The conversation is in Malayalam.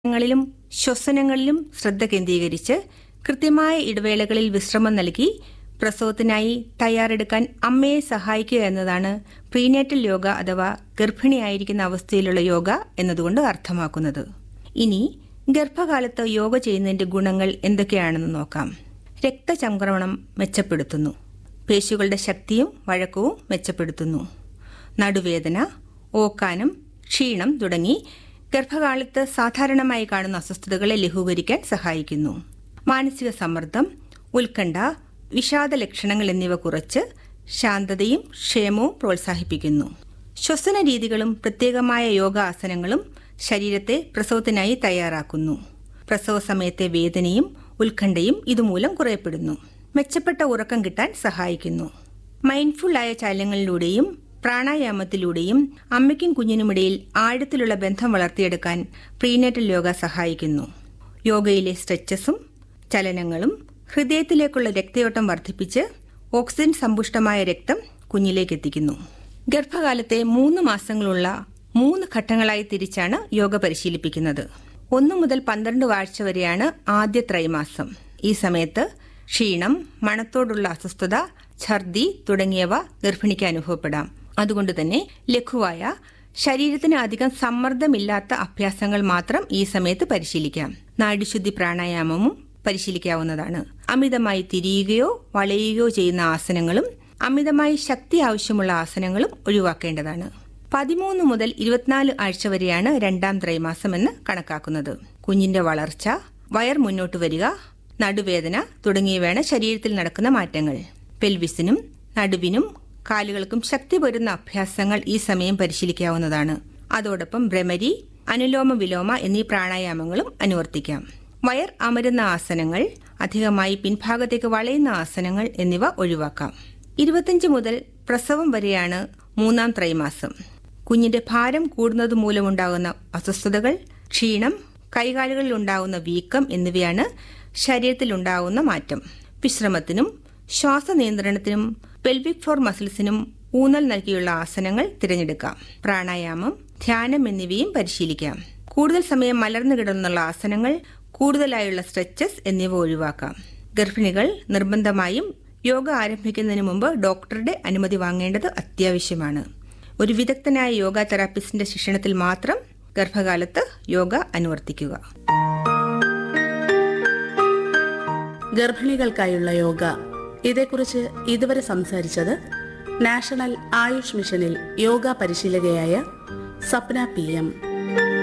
ങ്ങളിലും ശ്വസനങ്ങളിലും ശ്രദ്ധ കേന്ദ്രീകരിച്ച് കൃത്യമായ ഇടവേളകളിൽ വിശ്രമം നൽകി പ്രസവത്തിനായി തയ്യാറെടുക്കാൻ അമ്മയെ സഹായിക്കുക എന്നതാണ് പ്രീനേറ്റൽ യോഗ അഥവാ ഗർഭിണിയായിരിക്കുന്ന അവസ്ഥയിലുള്ള യോഗ എന്നതുകൊണ്ട് അർത്ഥമാക്കുന്നത് ഇനി ഗർഭകാലത്ത് യോഗ ചെയ്യുന്നതിന്റെ ഗുണങ്ങൾ എന്തൊക്കെയാണെന്ന് നോക്കാം രക്തചംക്രമണം മെച്ചപ്പെടുത്തുന്നു പേശികളുടെ ശക്തിയും വഴക്കവും മെച്ചപ്പെടുത്തുന്നു നടുവേദന ഓക്കാനം ക്ഷീണം തുടങ്ങി ഗർഭകാലത്ത് സാധാരണമായി കാണുന്ന അസ്വസ്ഥതകളെ ലഘൂകരിക്കാൻ സഹായിക്കുന്നു മാനസിക സമ്മർദ്ദം ഉത്കണ്ഠ വിഷാദ ലക്ഷണങ്ങൾ എന്നിവ കുറച്ച് ശാന്തതയും ക്ഷേമവും പ്രോത്സാഹിപ്പിക്കുന്നു ശ്വസന രീതികളും പ്രത്യേകമായ യോഗാസനങ്ങളും ശരീരത്തെ പ്രസവത്തിനായി തയ്യാറാക്കുന്നു പ്രസവ സമയത്തെ വേദനയും ഉത്കണ്ഠയും ഇതുമൂലം കുറയപ്പെടുന്നു മെച്ചപ്പെട്ട ഉറക്കം കിട്ടാൻ സഹായിക്കുന്നു മൈൻഡ്ഫുൾ ആയ ചലനങ്ങളിലൂടെയും പ്രാണായാമത്തിലൂടെയും അമ്മയ്ക്കും കുഞ്ഞിനുമിടയിൽ ആഴത്തിലുള്ള ബന്ധം വളർത്തിയെടുക്കാൻ പ്രീനേറ്റൽ യോഗ സഹായിക്കുന്നു യോഗയിലെ സ്ട്രെച്ചസും ചലനങ്ങളും ഹൃദയത്തിലേക്കുള്ള രക്തയോട്ടം വർദ്ധിപ്പിച്ച് ഓക്സിജൻ സമ്പുഷ്ടമായ രക്തം കുഞ്ഞിലേക്ക് എത്തിക്കുന്നു ഗർഭകാലത്തെ മൂന്ന് മാസങ്ങളുള്ള മൂന്ന് ഘട്ടങ്ങളായി തിരിച്ചാണ് യോഗ പരിശീലിപ്പിക്കുന്നത് ഒന്നു മുതൽ പന്ത്രണ്ട് ആഴ്ച വരെയാണ് ആദ്യ ത്രൈമാസം ഈ സമയത്ത് ക്ഷീണം മണത്തോടുള്ള അസ്വസ്ഥത ഛർദി തുടങ്ങിയവ ഗർഭിണിക്ക് അനുഭവപ്പെടാം അതുകൊണ്ട് തന്നെ ലഘുവായ ശരീരത്തിന് അധികം സമ്മർദ്ദമില്ലാത്ത അഭ്യാസങ്ങൾ മാത്രം ഈ സമയത്ത് പരിശീലിക്കാം നാഡിശുദ്ധി പ്രാണായാമവും പരിശീലിക്കാവുന്നതാണ് അമിതമായി തിരിയുകയോ വളയുകയോ ചെയ്യുന്ന ആസനങ്ങളും അമിതമായി ശക്തി ആവശ്യമുള്ള ആസനങ്ങളും ഒഴിവാക്കേണ്ടതാണ് പതിമൂന്ന് മുതൽ ഇരുപത്തിനാല് ആഴ്ച വരെയാണ് രണ്ടാം ത്രൈമാസം എന്ന് കണക്കാക്കുന്നത് കുഞ്ഞിന്റെ വളർച്ച വയർ മുന്നോട്ട് വരിക നടുവേദന തുടങ്ങിയവയാണ് ശരീരത്തിൽ നടക്കുന്ന മാറ്റങ്ങൾ പെൽവിസിനും നടുവിനും കാലുകൾക്കും ശക്തി വരുന്ന അഭ്യാസങ്ങൾ ഈ സമയം പരിശീലിക്കാവുന്നതാണ് അതോടൊപ്പം ഭ്രമരി അനുലോമ വിലോമ എന്നീ പ്രാണായാമങ്ങളും അനുവർത്തിക്കാം വയർ അമരുന്ന ആസനങ്ങൾ അധികമായി പിൻഭാഗത്തേക്ക് വളയുന്ന ആസനങ്ങൾ എന്നിവ ഒഴിവാക്കാം ഇരുപത്തിയഞ്ച് മുതൽ പ്രസവം വരെയാണ് മൂന്നാം ത്രൈമാസം കുഞ്ഞിന്റെ ഭാരം കൂടുന്നത് മൂലമുണ്ടാകുന്ന അസ്വസ്ഥതകൾ ക്ഷീണം കൈകാലുകളിൽ ഉണ്ടാകുന്ന വീക്കം എന്നിവയാണ് ശരീരത്തിലുണ്ടാകുന്ന മാറ്റം വിശ്രമത്തിനും ശ്വാസ നിയന്ത്രണത്തിനും പെൽവിക് ഫ്ലോർ മസിൽസിനും ഊന്നൽ നൽകിയുള്ള ആസനങ്ങൾ തിരഞ്ഞെടുക്കാം പ്രാണായാമം ധ്യാനം എന്നിവയും പരിശീലിക്കാം കൂടുതൽ സമയം മലർന്നു കിടന്നുള്ള ആസനങ്ങൾ കൂടുതലായുള്ള സ്ട്രെച്ചസ് എന്നിവ ഒഴിവാക്കാം ഗർഭിണികൾ നിർബന്ധമായും യോഗ ആരംഭിക്കുന്നതിന് മുമ്പ് ഡോക്ടറുടെ അനുമതി വാങ്ങേണ്ടത് അത്യാവശ്യമാണ് ഒരു വിദഗ്ധനായ യോഗ തെറാപ്പിസ്റ്റിന്റെ ശിക്ഷണത്തിൽ മാത്രം ഗർഭകാലത്ത് യോഗ അനുവർത്തിക്കുക ഗർഭിണികൾക്കായുള്ള യോഗ ഇതേക്കുറിച്ച് ഇതുവരെ സംസാരിച്ചത് നാഷണൽ ആയുഷ് മിഷനിൽ യോഗ പരിശീലകയായ സപ്ന പി എം